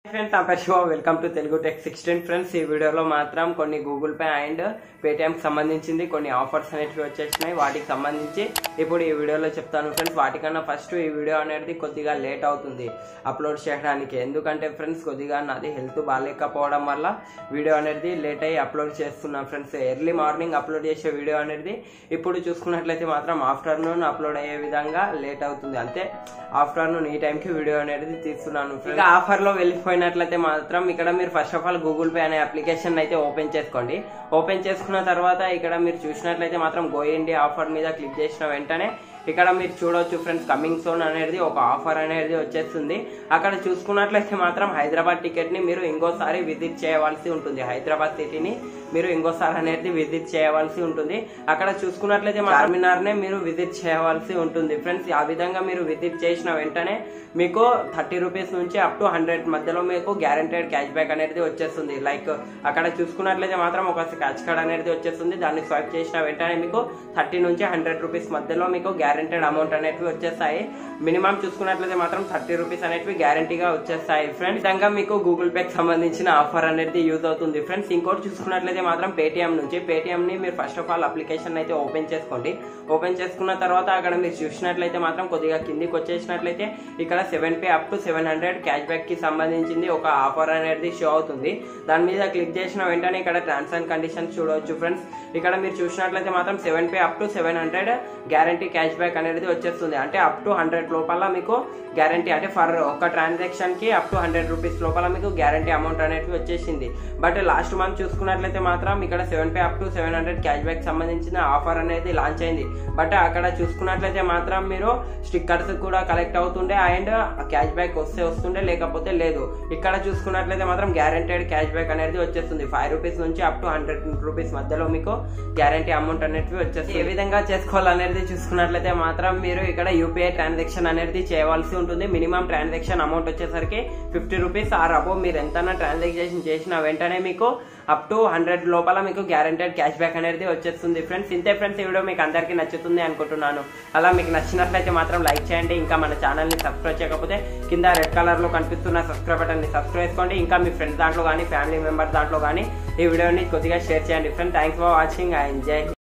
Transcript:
friends నా పేరు Shiva welcome to Telugu tech sixteen friends ఈ వీడియోలో మాత్రం కొన్ని గూగుల్ పే అండ్ పేటిఎంకి సంబంధించింది కొన్ని ఆఫర్స్ అనేటివి వచ్చేసినాయి వాటికి సంబంధించి ఇప్పుడు ఈ వీడియోలో చెప్తాను ఫ్రెండ్స్ వాటికన్నా ఫస్ట్ ఈ వీడియో అనేది కొద్దిగా లేట్ అవుతుంది అప్లోడ్ చేయడానికి ఎందుకంటే ఫ్రెండ్స్ కొద్దిగా నాది హెల్త్ బాగాలేకపోవడం వల్ల వీడియో అనేది లేట్ అయ్యి అప్లోడ్ చేస్తున్నాను ఫ్రెండ్స్ ఎర్లీ మార్నింగ్ అప్లోడ్ చేసే వీడియో అనేది ఇప్పుడు చూసుకున్నట్లయితే మాత్రం ఆఫ్టర్నూన్ అప్లోడ్ అయ్యే విధంగా లేట్ అవుతుంది అంతే ఆఫ్టర్నూన్ ఈ టైంకి వీడియో అనేది తీస్తున్నాను ఇక ఆఫర్లో వెళ్ళిపోయినట్లయితే మాత్రం ఇక్కడ మీరు first of all Google Pay అనే అప్లికేషన్ అయితే ఓపెన్ చేసుకోండి ఓపెన్ చేసుకున్న తర్వాత ఇక్కడ మీరు చూసినట్లయితే మాత్రం గో ఇండియా ఆఫర్ మీద క్లిక్ చేసిన వెంటనే ఇక్కడ మీరు చూడొచ్చు ఫ్రెండ్స్ కమింగ్ సోన్ అనేది ఒక ఆఫర్ అనేది వచ్చేస్తుంది అక్కడ చూసుకున్నట్లయితే మాత్రం హైదరాబాద్ టికెట్ ని మీరు ఇంకోసారి విజిట్ చేయవలసి ఉంటుంది హైదరాబాద్ సిటీని మీరు ఇంకోసారి అనేది విజిట్ చేయవలసి ఉంటుంది అక్కడ చూసుకున్నట్లయితే చార్మినార్ నే మీరు విజిట్ చేయవలసి ఉంటుంది ఫ్రెండ్స్ ఆ విధంగా మీరు విజిట్ చేసిన వెంటనే మీకు థర్టీ రూపీస్ నుంచి అప్ టు హండ్రెడ్ మధ్యలో మీకు గ్యారంటెడ్ క్యాష్ బ్యాక్ అనేది వచ్చేస్తుంది లైక్ అక్కడ చూసుకున్నట్లయితే మాత్రం ఒక స్క్రాచ్ కార్డ్ అనేది వచ్చేస్తుంది దాన్ని స్వైప్ చేసిన వెంటనే మీకు థర్టీ నుంచి హండ్రెడ్ రూపీస్ మధ్యలో మీకు గ్యారంటెడ్ అమౌంట్ అనేటివి వచ్చేస్తాయి మినిమం చూసుకున్నట్లయితే మాత్రం థర్టీ రూపీస్ అనేటివి గ్యారంటీగా వచ్చేస్తాయి ఫ్రెండ్స్ విధంగా మీకు గూగుల్ పే సంబంధించిన ఆఫర్ అనేది యూజ్ అవుతుంది ఫ్రెండ్స్ ఇంకోటి చూసుకున్నట్లయితే మాత్రం పేటిఎం నుంచి పేటిఎం ని మీరు ఫస్ట్ ఆఫ్ ఆల్ అప్లికేషన్ అయితే ఓపెన్ చేసుకోండి ఓపెన్ చేసుకున్న తర్వాత అక్కడ మీరు చూసినట్లయితే మాత్రం కొద్దిగా కిందికి వచ్చేసినట్లయితే ఇక్కడ seven pay up to seven hundred cashback కి సంబంధించింది ఒక ఆఫర్ అనేది షో అవుతుంది దాని మీద క్లిక్ చేసిన వెంటనే ఇక్కడ టర్మ్స్ అండ్ కండిషన్స్ చూడవచ్చు ఫ్రెండ్స్ ఇక్కడ మీరు చూసినట్లయితే మాత్రం seven pay up to seven hundred guarantee cashback అనేది వచ్చేస్తుంది అంటే అప్ టు హండ్రెడ్ లోపల మీకు గ్యారంటీ అంటే ఫర్ ఒక ట్రాన్సాక్షన్ కి అప్ టు హండ్రెడ్ రూపీస్ లోపల మీకు గ్యారంటీ అమౌంట్ అనేది వచ్చేసింది బట్ లాస్ట్ మంత్ చూసుకున్నట్లయితే మాత్రం ఇక్కడ seven pay up to seven hundred cashback సంబంధించిన ఆఫర్ అనేది లాంచ్ అయింది బట్ అక్కడ చూసుకున్నట్లయితే మాత్రం మీరు స్టిక్కర్స్ కూడా కలెక్ట్ అవుతుండే అండ్ క్యాష్ బ్యాక్ వస్తే వస్తుండే లేకపోతే లేదు ఇక్కడ చూసుకున్నట్లయితే మాత్రం గ్యారంటెడ్ క్యాష్ బ్యాక్ అనేది వచ్చేస్తుంది ఫైవ్ రూపీస్ నుంచి అప్ టు హండ్రెడ్ రూపీస్ మధ్యలో మీకు గ్యారంటీ అమౌంట్ అనేది వచ్చేస్తుంది ఏ విధంగా చేసుకోవాలనేది చూసుకున్నట్లయితే మాత్రం మీరు ఇక్కడ యూపీఐ ట్రాన్సాక్షన్ అనేది చేయవలసి ఉంటుంది మినిమం ట్రాన్సాక్షన్ అమౌంట్ వచ్చేసరికి ఫిఫ్టీ రూపీస్ ఆర్ అబో మీరు ఎంత ట్రాన్సాక్షన్ చేసిన వెంటనే మీకు అప్ టు హండ్రెడ్ లోపల మీకు గ్యారంటెడ్ క్యాష్ బ్యాక్ అనేది వచ్చేస్తుంది ఫ్రెండ్స్ ఇంతే ఫ్రెండ్స్ ఈ వీడియో మీకు అందరికీ నచ్చుతుంది అనుకుంటున్నాను అలా మీకు నచ్చినట్లయితే మాత్రం లైక్ చేయండి ఇంకా మన ఛానల్ని సబ్స్క్రైబ్ చేయకపోతే కింద రెడ్ కలర్లో కనిపిస్తున్న సబ్స్క్రైబ్ బటన్ని సబ్స్క్రైబ్ చేసుకోండి ఇంకా మీ ఫ్రెండ్స్ దాంట్లో కానీ ఫ్యామిలీ మెంబర్స్ దాంట్లో కానీ ఈ వీడియోని కొద్దిగా షేర్ చేయండి friend thanks for watching I enjoy